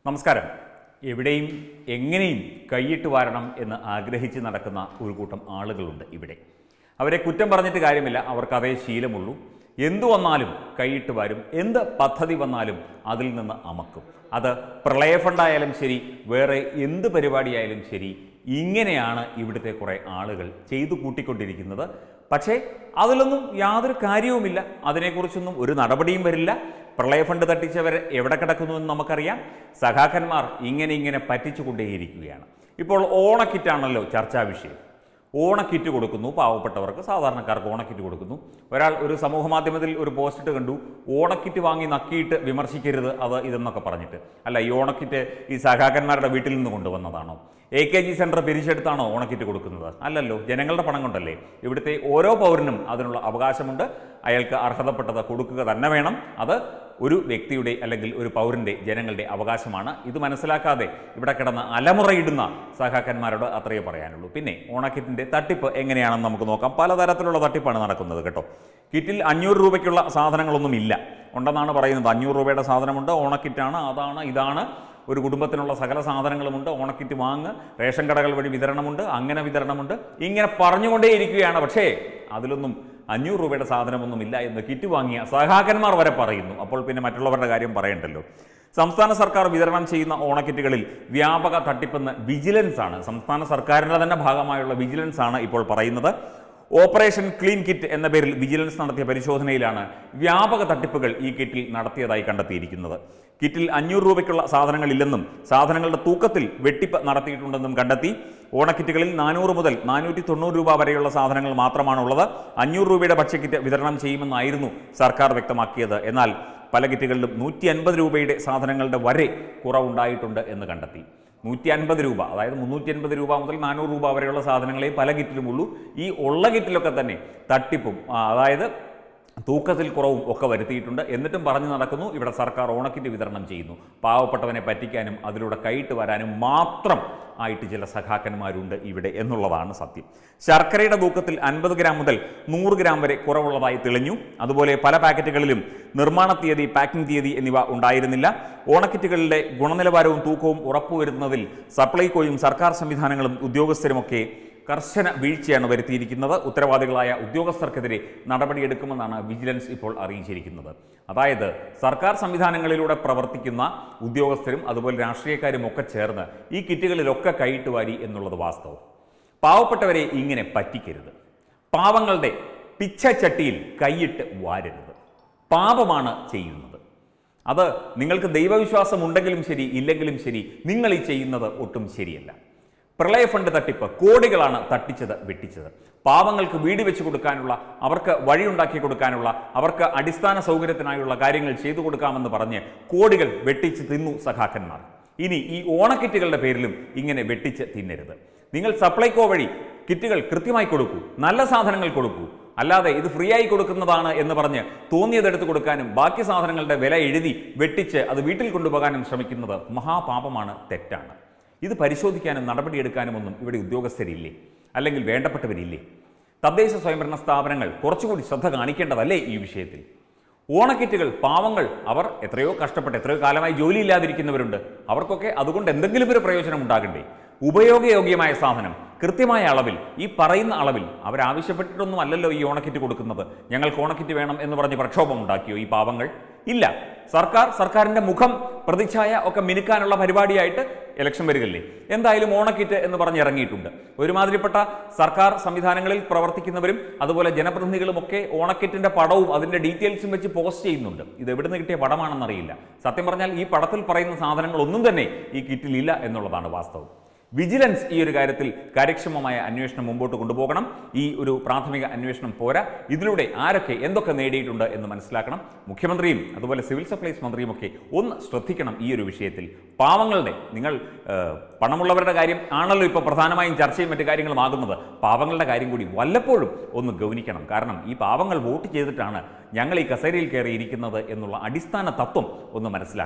നമസ്കാരം എവിടെയും എങ്ങനെയും കൈയിട്ട് വാരണം എന്ന് ആഗ്രഹിച്ച് നടക്കുന്ന ഒരു കൂട്ടം ആളുകളുണ്ട് ഇവിടെ അവരെ കുറ്റം പറഞ്ഞിട്ട് കാര്യമില്ല അവർക്ക് അതേ ശീലമുള്ളൂ എന്തു വന്നാലും കൈയിട്ട് വാരും എന്ത് പദ്ധതി വന്നാലും അതിൽ നിന്ന് അമക്കും അത് പ്രളയ ഫണ്ടായാലും ശരി വേറെ എന്ത് പരിപാടിയായാലും ശരി ഇങ്ങനെയാണ് ഇവിടുത്തെ കുറേ ആളുകൾ ചെയ്തു കൂട്ടിക്കൊണ്ടിരിക്കുന്നത് പക്ഷേ അതിലൊന്നും യാതൊരു കാര്യവുമില്ല അതിനെക്കുറിച്ചൊന്നും ഒരു നടപടിയും വരില്ല പ്രളയ ഫണ്ട് തട്ടിച്ചവർ എവിടെ കിടക്കുന്നു എന്ന് നമുക്കറിയാം സഖാക്കന്മാർ ഇങ്ങനെ ഇങ്ങനെ പറ്റിച്ചുകൊണ്ടേയിരിക്കുകയാണ് ഇപ്പോൾ ഓണക്കിറ്റാണല്ലോ ചർച്ചാ വിഷയം ഓണക്കിറ്റ് കൊടുക്കുന്നു പാവപ്പെട്ടവർക്ക് സാധാരണക്കാർക്ക് ഓണക്കിറ്റ് കൊടുക്കുന്നു ഒരാൾ ഒരു സമൂഹ മാധ്യമത്തിൽ ഒരു പോസ്റ്റ് ഇട്ട് കണ്ടു ഓണക്കിറ്റ് വാങ്ങി നക്കിയിട്ട് വിമർശിക്കരുത് അത് ഇതെന്നൊക്കെ പറഞ്ഞിട്ട് അല്ല ഈ ഓണക്കിറ്റ് ഈ സഖാക്കന്മാരുടെ വീട്ടിൽ നിന്ന് കൊണ്ടുവന്നതാണോ എ കെ ജി സെൻറ്റർ പിരിച്ചെടുത്താണോ ഓണക്കിറ്റ് കൊടുക്കുന്നത് അല്ലല്ലോ ജനങ്ങളുടെ പണം കൊണ്ടല്ലേ ഇവിടുത്തെ ഓരോ പൗരനും അതിനുള്ള അവകാശമുണ്ട് അയാൾക്ക് അർഹതപ്പെട്ടത് കൊടുക്കുക തന്നെ വേണം അത് ഒരു വ്യക്തിയുടെ അല്ലെങ്കിൽ ഒരു പൗരൻ്റെ ജനങ്ങളുടെ അവകാശമാണ് ഇത് മനസ്സിലാക്കാതെ ഇവിടെ കിടന്ന് അലമുറയിടുന്ന സഹാക്കന്മാരോട് അത്രയേ പറയാനുള്ളൂ പിന്നെ ഓണക്കിറ്റിൻ്റെ തട്ടിപ്പ് എങ്ങനെയാണെന്ന് നമുക്ക് നോക്കാം പലതരത്തിലുള്ള തട്ടിപ്പാണ് നടക്കുന്നത് കേട്ടോ കിറ്റിൽ അഞ്ഞൂറ് രൂപയ്ക്കുള്ള സാധനങ്ങളൊന്നും ഇല്ല ഉണ്ടെന്നാണ് പറയുന്നത് അഞ്ഞൂറ് രൂപയുടെ സാധനമുണ്ട് ഓണക്കിറ്റാണ് അതാണ് ഇതാണ് ഒരു കുടുംബത്തിനുള്ള സകല സാധനങ്ങളുമുണ്ട് ഓണക്കിറ്റ് വാങ്ങ് റേഷൻ കടകൾ വഴി വിതരണമുണ്ട് അങ്ങനെ വിതരണമുണ്ട് ഇങ്ങനെ പറഞ്ഞുകൊണ്ടേയിരിക്കുകയാണ് പക്ഷേ അതിലൊന്നും അഞ്ഞൂറ് രൂപയുടെ സാധനമൊന്നും ഇല്ല എന്ന് കിറ്റ് വാങ്ങിയ സഹാക്കന്മാർ വരെ പറയുന്നു അപ്പോൾ പിന്നെ മറ്റുള്ളവരുടെ കാര്യം പറയണ്ടല്ലോ സംസ്ഥാന സർക്കാർ വിതരണം ചെയ്യുന്ന ഓണക്കിറ്റുകളിൽ വ്യാപക തട്ടിപ്പെന്ന് വിജിലൻസ് ആണ് സംസ്ഥാന സർക്കാരിൻ്റെ തന്നെ ഭാഗമായുള്ള വിജിലൻസ് ആണ് ഇപ്പോൾ പറയുന്നത് ഓപ്പറേഷൻ ക്ലീൻ കിറ്റ് എന്ന പേരിൽ വിജിലൻസ് നടത്തിയ പരിശോധനയിലാണ് വ്യാപക തട്ടിപ്പുകൾ ഈ കിറ്റിൽ നടത്തിയതായി കണ്ടെത്തിയിരിക്കുന്നത് കിറ്റിൽ അഞ്ഞൂറ് രൂപയ്ക്കുള്ള സാധനങ്ങളില്ലെന്നും സാധനങ്ങളുടെ തൂക്കത്തിൽ വെട്ടിപ്പ് നടത്തിയിട്ടുണ്ടെന്നും കണ്ടെത്തി ഓണക്കിറ്റുകളിൽ നാനൂറ് മുതൽ നാനൂറ്റി തൊണ്ണൂറ് രൂപ വരെയുള്ള സാധനങ്ങൾ മാത്രമാണുള്ളത് അഞ്ഞൂറ് രൂപയുടെ ഭക്ഷ്യക്കിറ്റ് വിതരണം ചെയ്യുമെന്നായിരുന്നു സർക്കാർ വ്യക്തമാക്കിയത് എന്നാൽ പല കിറ്റുകളിലും നൂറ്റി അൻപത് രൂപയുടെ സാധനങ്ങളുടെ വരെ കുറവുണ്ടായിട്ടുണ്ട് എന്ന് കണ്ടെത്തി നൂറ്റി അൻപത് രൂപ അതായത് മുന്നൂറ്റി അൻപത് രൂപ മുതൽ നാനൂറ് രൂപ വരെയുള്ള സാധനങ്ങളെ പല കിറ്റിലുമുള്ളൂ ഈ ഉള്ള കിറ്റിലൊക്കെ തന്നെ തട്ടിപ്പും ആ, അതായത് തൂക്കത്തിൽ കുറവും ഒക്കെ വരുത്തിയിട്ടുണ്ട് എന്നിട്ടും പറഞ്ഞു നടക്കുന്നു ഇവിടെ സർക്കാർ ഓണക്കിറ്റ് വിതരണം ചെയ്യുന്നു പാവപ്പെട്ടവനെ പറ്റിക്കാനും അതിലൂടെ കൈയിട്ട് വരാനും മാത്രം ആയിട്ട് ചില സഖാക്കന്മാരുണ്ട് ഇവിടെ എന്നുള്ളതാണ് സത്യം ശർക്കരയുടെ തൂക്കത്തിൽ അൻപത് ഗ്രാം മുതൽ നൂറ് ഗ്രാം വരെ കുറവുള്ളതായി തെളിഞ്ഞു അതുപോലെ പല പാക്കറ്റുകളിലും നിർമ്മാണ തീയതി പാക്കിംഗ് തീയതി എന്നിവ ഉണ്ടായിരുന്നില്ല ഓണക്കിറ്റുകളുടെ ഗുണനിലവാരവും തൂക്കവും ഉറപ്പുവരുത്തുന്നതിൽ സപ്ലൈകോയും സർക്കാർ സംവിധാനങ്ങളും ഉദ്യോഗസ്ഥരുമൊക്കെ കർശന വീഴ്ചയാണ് വരുത്തിയിരിക്കുന്നത് ഉത്തരവാദികളായ ഉദ്യോഗസ്ഥർക്കെതിരെ നടപടിയെടുക്കുമെന്നാണ് വിജിലൻസ് ഇപ്പോൾ അറിയിച്ചിരിക്കുന്നത് അതായത് സർക്കാർ സംവിധാനങ്ങളിലൂടെ പ്രവർത്തിക്കുന്ന ഉദ്യോഗസ്ഥരും അതുപോലെ രാഷ്ട്രീയക്കാരും ഒക്കെ ചേർന്ന് ഈ കിറ്റുകളിലൊക്കെ കൈയിട്ട് വാരി എന്നുള്ളത് വാസ്തവം പാവപ്പെട്ടവരെ ഇങ്ങനെ പറ്റിക്കരുത് പാവങ്ങളുടെ പിച്ചച്ചട്ടിയിൽ കൈയിട്ട് വാരരുത് പാപമാണ് ചെയ്യുന്നത് അത് നിങ്ങൾക്ക് ദൈവവിശ്വാസം ഉണ്ടെങ്കിലും ശരി ഇല്ലെങ്കിലും ശരി നിങ്ങൾ ഈ ചെയ്യുന്നത് ഒട്ടും ശരിയല്ല പ്രളയ ഫണ്ട് തട്ടിപ്പ് കോടികളാണ് തട്ടിച്ചത് വെട്ടിച്ചത് പാവങ്ങൾക്ക് വീട് വെച്ച് കൊടുക്കാനുള്ള അവർക്ക് വഴിയുണ്ടാക്കി കൊടുക്കാനുള്ള അവർക്ക് അടിസ്ഥാന സൗകര്യത്തിനായുള്ള കാര്യങ്ങൾ ചെയ്തു കൊടുക്കാമെന്ന് പറഞ്ഞ് കോടികൾ വെട്ടിച്ച് തിന്നു സഖാക്കന്മാർ ഇനി ഈ ഓണക്കിറ്റുകളുടെ പേരിലും ഇങ്ങനെ വെട്ടിച്ച് തിന്നരുത് നിങ്ങൾ സപ്ലൈകോ വഴി കിറ്റുകൾ കൃത്യമായി കൊടുക്കൂ നല്ല സാധനങ്ങൾ കൊടുക്കൂ അല്ലാതെ ഇത് ഫ്രീ ആയി കൊടുക്കുന്നതാണ് എന്ന് പറഞ്ഞ് തോന്നിയതെടുത്ത് കൊടുക്കാനും ബാക്കി സാധനങ്ങളുടെ വില എഴുതി വെട്ടിച്ച് അത് വീട്ടിൽ കൊണ്ടുപോകാനും ശ്രമിക്കുന്നത് മഹാപാപമാണ് തെറ്റാണ് ഇത് പരിശോധിക്കാനും നടപടിയെടുക്കാനും ഒന്നും ഇവിടെ ഉദ്യോഗസ്ഥരില്ലേ അല്ലെങ്കിൽ വേണ്ടപ്പെട്ടവരില്ലേ തദ്ദേശ സ്വയംഭരണ സ്ഥാപനങ്ങൾ കുറച്ചുകൂടി ശ്രദ്ധ കാണിക്കേണ്ടതല്ലേ ഈ വിഷയത്തിൽ ഓണക്കിറ്റുകൾ പാവങ്ങൾ അവർ എത്രയോ കഷ്ടപ്പെട്ട് എത്രയോ കാലമായി ജോലിയില്ലാതിരിക്കുന്നവരുണ്ട് അവർക്കൊക്കെ അതുകൊണ്ട് എന്തെങ്കിലും ഒരു പ്രയോജനം ഉണ്ടാകണ്ടേ ഉപയോഗയോഗ്യമായ സാധനം കൃത്യമായ അളവിൽ ഈ പറയുന്ന അളവിൽ അവരാവശ്യപ്പെട്ടിട്ടൊന്നും അല്ലല്ലോ ഈ ഓണക്കിറ്റ് കൊടുക്കുന്നത് ഞങ്ങൾക്ക് ഓണക്കിറ്റ് വേണം എന്ന് പറഞ്ഞ് പ്രക്ഷോഭം ഉണ്ടാക്കിയോ ഈ പാവങ്ങൾ ഇല്ല സർക്കാർ സർക്കാരിന്റെ മുഖം പ്രതിച്ഛായ ഒക്കെ മിനുക്കാനുള്ള പരിപാടിയായിട്ട് ഇലക്ഷൻ വരികല്ലേ എന്തായാലും ഓണക്കിറ്റ് എന്ന് പറഞ്ഞ് ഇറങ്ങിയിട്ടുണ്ട് ഒരുമാതിരിപ്പെട്ട സർക്കാർ സംവിധാനങ്ങളിൽ പ്രവർത്തിക്കുന്നവരും അതുപോലെ ജനപ്രതിനിധികളും ഒക്കെ ഓണക്കിറ്റിന്റെ പടവും അതിന്റെ ഡീറ്റെയിൽസും വെച്ച് പോസ്റ്റ് ചെയ്യുന്നുണ്ട് ഇത് എവിടുന്ന് കിട്ടിയ പടമാണെന്നറിയില്ല സത്യം പറഞ്ഞാൽ ഈ പടത്തിൽ പറയുന്ന സാധനങ്ങളൊന്നും തന്നെ ഈ കിറ്റിലില്ല എന്നുള്ളതാണ് വാസ്തവം വിജിലൻസ് ഈ ഒരു കാര്യത്തിൽ കാര്യക്ഷമമായ അന്വേഷണം മുമ്പോട്ട് കൊണ്ടുപോകണം ഈ ഒരു പ്രാഥമിക അന്വേഷണം പോരാ ഇതിലൂടെ ആരൊക്കെ എന്തൊക്കെ നേടിയിട്ടുണ്ട് എന്ന് മനസ്സിലാക്കണം മുഖ്യമന്ത്രിയും അതുപോലെ സിവിൽ സപ്ലൈസ് മന്ത്രിയും ഒക്കെ ഒന്ന് ശ്രദ്ധിക്കണം ഈ ഒരു വിഷയത്തിൽ പാവങ്ങളുടെ നിങ്ങൾ ഏഹ്, പണമുള്ളവരുടെ കാര്യം ആണല്ലോ ഇപ്പോൾ പ്രധാനമായും ചർച്ചയും മറ്റു കാര്യങ്ങളും ആകുന്നത് പാവങ്ങളുടെ കാര്യം കൂടി വല്ലപ്പോഴും ഒന്ന് ഗൗനിക്കണം കാരണം ഈ പാവങ്ങൾ വോട്ട് ചെയ്തിട്ടാണ് ഞങ്ങൾ ഈ കസേരയിൽ കയറി ഇരിക്കുന്നത് എന്നുള്ള അടിസ്ഥാന തത്വം ഒന്ന് മനസ്സിലാക്കണം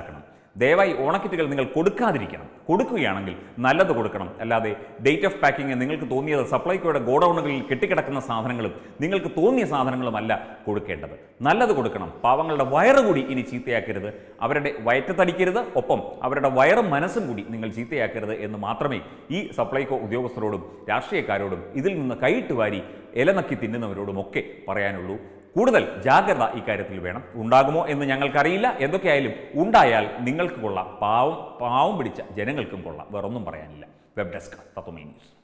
ദയവായി ഓണക്കിറ്റുകൾ നിങ്ങൾ കൊടുക്കാതിരിക്കണം കൊടുക്കുകയാണെങ്കിൽ നല്ലത് കൊടുക്കണം അല്ലാതെ ഡേറ്റ് ഓഫ് പാക്കിംഗ് നിങ്ങൾക്ക് തോന്നിയത് സപ്ലൈകോയുടെ ഗോഡൌണുകളിൽ കെട്ടിക്കിടക്കുന്ന സാധനങ്ങളും നിങ്ങൾക്ക് തോന്നിയ സാധനങ്ങളുമല്ല കൊടുക്കേണ്ടത് നല്ലത് കൊടുക്കണം പാവങ്ങളുടെ വയറ് കൂടി ഇനി ചീത്തയാക്കരുത് അവരുടെ വയറ്റത്തടിക്കരുത് ഒപ്പം അവരുടെ വയറും മനസ്സും കൂടി നിങ്ങൾ ചീത്തയാക്കരുത് എന്ന് മാത്രമേ ഈ സപ്ലൈകോ ഉദ്യോഗസ്ഥരോടും രാഷ്ട്രീയക്കാരോടും ഇതിൽ നിന്ന് കൈയിട്ട് വാരി ഇലനക്കി തിന്നുന്നവരോടും ഒക്കെ പറയാനുള്ളൂ കൂടുതൽ ജാഗ്രത ഇക്കാര്യത്തിൽ വേണം ഉണ്ടാകുമോ എന്ന് ഞങ്ങൾക്കറിയില്ല എന്തൊക്കെയായാലും ഉണ്ടായാൽ നിങ്ങൾക്ക് കൊള്ളാം പാവം പാവം പിടിച്ച ജനങ്ങൾക്കും കൊള്ളാം വേറൊന്നും പറയാനില്ല വെബ് ഡെസ്ക് തത്വമേ ന്യൂസ്